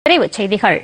விரைவுச் செய்திகள்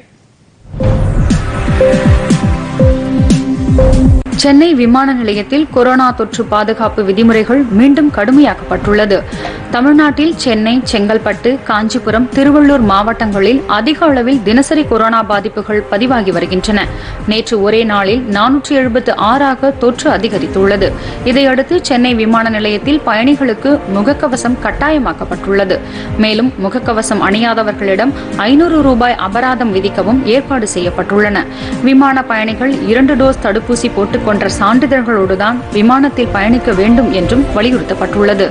சென்னை விமான நிலையத்தில் கொரோனா தொற்று பாதுகாப்பு விதிமுறைகள் மீண்டும் கடுமையாக்கப்பட்டுள்ளது தமிழ்நாட்டில் சென்னை செங்கல்பட்டு காஞ்சிபுரம் திருவள்ளூர் மாவட்டங்களில் அதிக அளவில் தினசரி கொரோனா பாதிப்புகள் பதிவாகி வருகின்றன நேற்று ஒரே நாளில் நானூற்றி எழுபத்து ஆறாக தொற்று அதிகரித்துள்ளது இதையடுத்து சென்னை விமான நிலையத்தில் பயணிகளுக்கு முகக்கவசம் கட்டாயமாக்கப்பட்டுள்ளது மேலும் முகக்கவசம் அணியாதவர்களிடம் ஐநூறு ரூபாய் அபராதம் விதிக்கவும் ஏற்பாடு செய்யப்பட்டுள்ளன விமான பயணிகள் இரண்டு டோஸ் தடுப்பூசி போட்டுக் கொண்ட சான்றிதழ்களோடுதான் விமானத்தில் பயணிக்க வேண்டும் என்றும் வலியுறுத்தப்பட்டுள்ளது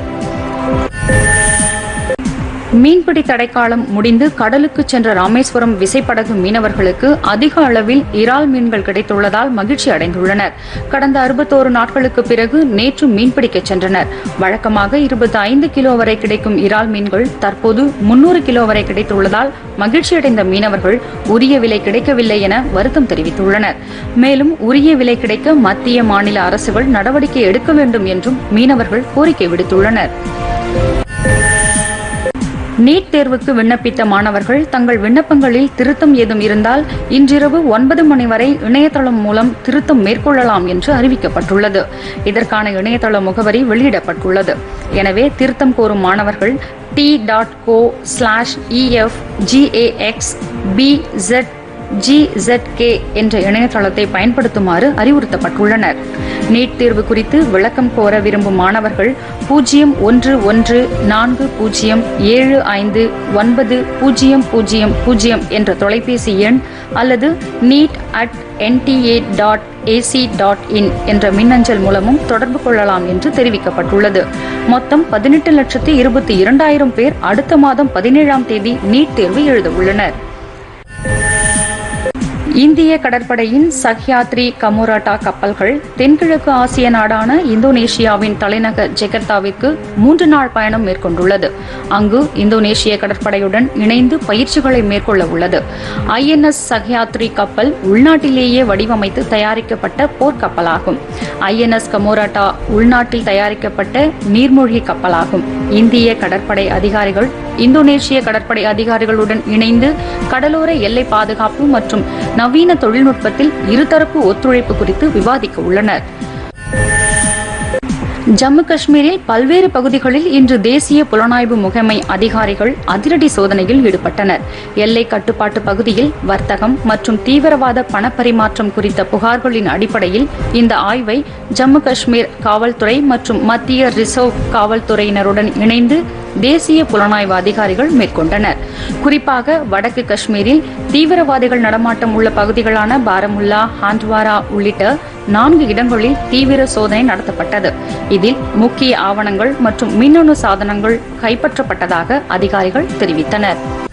மீன்பிடி தடைக்காலம் முடிந்து கடலுக்கு சென்ற ராமேஸ்வரம் விசைப்படகு மீனவர்களுக்கு அதிக அளவில் இறால் மீன்கள் கிடைத்துள்ளதால் மகிழ்ச்சி அடைந்துள்ளனர் கடந்த அறுபத்தோரு நாட்களுக்கு பிறகு நேற்று மீன்பிடிக்கச் சென்றனர் வழக்கமாக இருபத்தி ஐந்து கிலோ வரை கிடைக்கும் இறால் மீன்கள் தற்போது முன்னூறு கிலோ வரை கிடைத்துள்ளதால் மகிழ்ச்சியடைந்த மீனவர்கள் உரிய விலை கிடைக்கவில்லை என வருத்தம் தெரிவித்துள்ளனர் மேலும் உரிய விலை கிடைக்க மத்திய மாநில அரசுகள் நடவடிக்கை எடுக்க வேண்டும் என்றும் மீனவர்கள் கோரிக்கை விடுத்துள்ளனர் நீட் தேர்வுக்கு விண்ணப்பித்த மாணவர்கள் தங்கள் விண்ணப்பங்களில் திருத்தம் ஏதும் இருந்தால் இன்றிரவு ஒன்பது மணி வரை இணையதளம் மூலம் திருத்தம் மேற்கொள்ளலாம் என்று அறிவிக்கப்பட்டுள்ளது இதற்கான இணையதள முகவரி வெளியிடப்பட்டுள்ளது எனவே திருத்தம் கோரும் மாணவர்கள் T dot co slash E F G A X B Z G Z K என்ற இணையதளத்தை பயன்படுத்துமாறு அறிவுறுத்தப்பட்டுள்ளனர் நீட் தேர்வு குறித்து விளக்கம் கோர விரும்பும் மாணவர்கள் பூஜ்ஜியம் ஒன்று ஒன்று நான்கு பூஜ்ஜியம் ஏழு ஐந்து ஒன்பது பூஜ்ஜியம் பூஜ்ஜியம் பூஜ்ஜியம் என்ற தொலைபேசி எண் அல்லது NEET at NTA dot A C dot in என்ற மின்னஞ்சல் மூலமும் தொடர்பு கொள்ளலாம் என்று தெரிவிக்கப்பட்டுள்ளது மொத்தம் பதினெட்டு லட்சத்து இருபத்தி இரண்டாயிரம் பேர் அடுத்த மாதம் பதினேழாம் தேதி நீட் தேர்வு எழுத உள்ளனர் இந்திய கடற்படையின் சஹ்யாத்ரி கமோராட்டா கப்பல்கள் தென்கிழக்கு ஆசிய நாடான இந்தோனேஷியாவின் தலைநகர் ஜெகர்த்தாவிற்கு மூன்று நாள் பயணம் மேற்கொண்டுள்ளது அங்கு இந்தோனேஷிய கடற்படையுடன் இணைந்து பயிற்சிகளை மேற்கொள்ள உள்ளது ஐஎன்எஸ் சஹ்யாத்ரி கப்பல் உள்நாட்டிலேயே வடிவமைத்து தயாரிக்கப்பட்ட போர்க்கப்பலாகும் ஐஎன்எஸ் கமோராட்டா உள்நாட்டில் தயாரிக்கப்பட்ட நீர்மூழ்கி கப்பலாகும் இந்திய கடற்படை அதிகாரிகள் இந்தோனேஷிய கடற்படை அதிகாரிகளுடன் இணைந்து கடலோர எல்லை பாதுகாப்பு மற்றும் நவீன தொழில்நுட்பத்தில் இருதரப்பு ஒத்துழைப்பு குறித்து விவாதிக்க உள்ளனர் ஜம்மு காஷ்மீரில் பல்வேறு பகுதிகளில் இன்று தேசிய புலனாய்வு முகமை அதிகாரிகள் அதிரடி சோதனையில் ஈடுபட்டனர் எல்லை கட்டுப்பாட்டு பகுதியில் வர்த்தகம் மற்றும் தீவிரவாத பணப்பரிமாற்றம் குறித்த புகார்களின் அடிப்படையில் இந்த ஆய்வை ஜம்மு காஷ்மீர் காவல்துறை மற்றும் மத்திய ரிசர்வ் காவல்துறையினருடன் இணைந்து தேசிய புலனாய்வு அதிகாரிகள் மேற்கொண்டனர் குறிப்பாக வடக்கு காஷ்மீரில் தீவிரவாதிகள் நடமாட்டம் உள்ள பகுதிகளான பாரமுல்லா ஹாண்ட்வாரா உள்ளிட்ட நான்கு இடங்களில் தீவிர சோதனை நடத்தப்பட்டது இதில் முக்கிய ஆவணங்கள் மற்றும் மின்னணு சாதனங்கள் கைப்பற்றப்பட்டதாக அதிகாரிகள் தெரிவித்தனர்